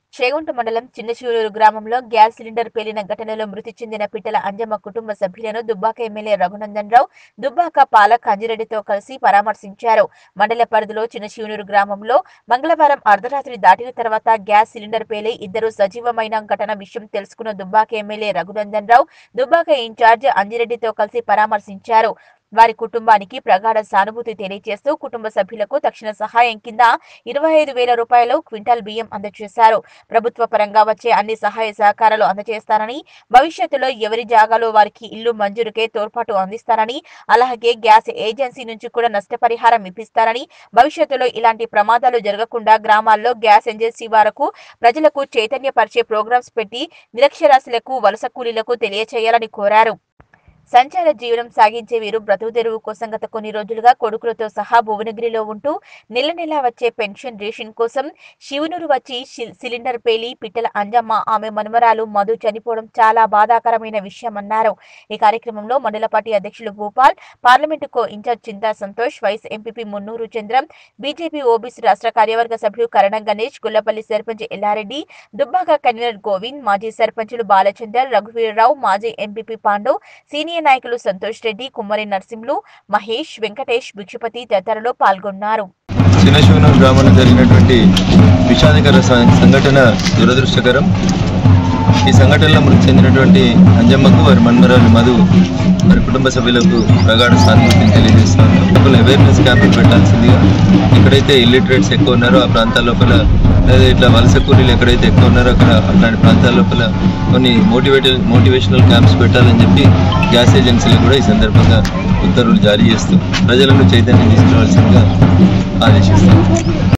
చేగుంట మండలం చిన్నశివూరు గ్రామంలో gas cylinder పేలిన ఘటనలో మృతి చెందిన పిట్టల అంజమ్మ కుటుంబ సభ్యులను దుబ్బాక ఎమ్మెల్యే రఘునందన్ రావు దుబ్బాక పాలక్ అంజిరెడ్డితో కలిసి పరామర్శించారు మండల పరిధిలో చిన్నశివనూరు గ్రామంలో మంగళవారం అర్ధరాత్రి దాటిన తర్వాత గ్యాస్ సిలిండర్ పేలి ఇద్దరు సజీవమైన ఘటన విషయం తెలుసుకున్న దుబ్బాక ఎమ్మెల్యే రఘునందన్ రావు దుబ్బాక ఇన్ఛార్జ్ అంజిరెడ్డితో కలిసి పరామర్శించారు వారి కుటుంబానికి ప్రగాఢ సానుభూతి తెలియజేస్తూ కుటుంబ సభ్యులకు తక్షణ సహాయం కింద ఇరవై ఐదు వేల రూపాయలు క్వింటాల్ బియ్యం అందజేశారు ప్రభుత్వ పరంగా వచ్చే అన్ని సహాయ సహకారాలు అందజేస్తారని భవిష్యత్తులో ఎవరి జాగాలో వారికి ఇల్లు మంజూరుకే తోడ్పాటు అందిస్తారని అలాగే గ్యాస్ ఏజెన్సీ నుంచి కూడా నష్టపరిహారం ఇప్పిస్తారని భవిష్యత్తులో ఇలాంటి ప్రమాదాలు జరగకుండా గ్రామాల్లో గ్యాస్ ఏజెన్సీ వరకు ప్రజలకు చైతన్యపరిచే ప్రోగ్రామ్స్ పెట్టి నిరక్షరాస్యులకు వలస కూలీలకు తెలియచేయాలని కోరారు సంచార జీవనం సాగించే వీరు బ్రతుకు తెరువు కోసం గత కొన్ని రోజులుగా కొడుకులతో సహా భువనగిరిలో ఉంటూ నెల నెలా వచ్చే పెన్షన్ రేషన్ కోసం శివనూరు వచ్చి షి- సిలిండర్ పేలి పిట్టల అంజమ్మ ఆమె మనుమరాలు మధు చనిపోవడం చాలా బాధాకరమైన విషయమన్నారు ఈ కార్యక్రమంలో మండల పార్టీ అధ్యక్షులు Bhupal parliament co incharge Chinta Santosh vice MPP Munnuru Chandram BJP OBC రాష్ట్ర కార్యవర్గ సభ్యులు కరణం గణేష్ గుల్లపల్లి సర్పంచ్ ఎల్లారెడ్డి దుబ్బాక కన్వీనర్ గోవింద్ మాజీ సర్పంచులు బాలచందర్ రఘువీరరావు మాజీ ఎంపీపీ పాండు సీనియర్ నాయకులు సంతోష్ రెడ్డి కుమ్మరి నర్సింహులు మహేష్ వెంకటేష్ భిక్షపతి తదితరులు పాల్గొన్నారు చిన్నశివనూరు గ్రామంలో జరిగినటువంటి విషాదకర స- సంఘటన దురదృష్టకరం ఈ సంఘటనలో మృతి చెందినటువంటి అంజమ్మకు వారి మన్మరాలు మధు వారి కుటుంబ సభ్యులకు ప్రగాఢ సానుభూతిని తెలియజేస్తున్నారు లోపల అవేర్నెస్ క్యాంపులు పెట్టాల్సిందిగా ఎక్కడైతే ఇల్లిటరేట్స్ ఎక్కువ ఉన్నారో ఆ ప్రాంతాల లోపల లేదా ఇట్లా వలస కూలీలు ఎక్కడైతే ఎక్కువ ఉన్నారో అక్కడ అట్లాంటి ప్రాంతాల లోపల కొన్ని మోటివేటల్ మోటివేషనల్ క్యాంప్స్ పెట్టాలని చెప్పి గ్యాస్ ఏజెన్సీలు కూడా ఈ సందర్భంగా ఉత్తర్వులు జారీ చేస్తూ ప్రజలను చైతన్యం తీసుకురావాల్సిందిగా ఆదేశిస్తారు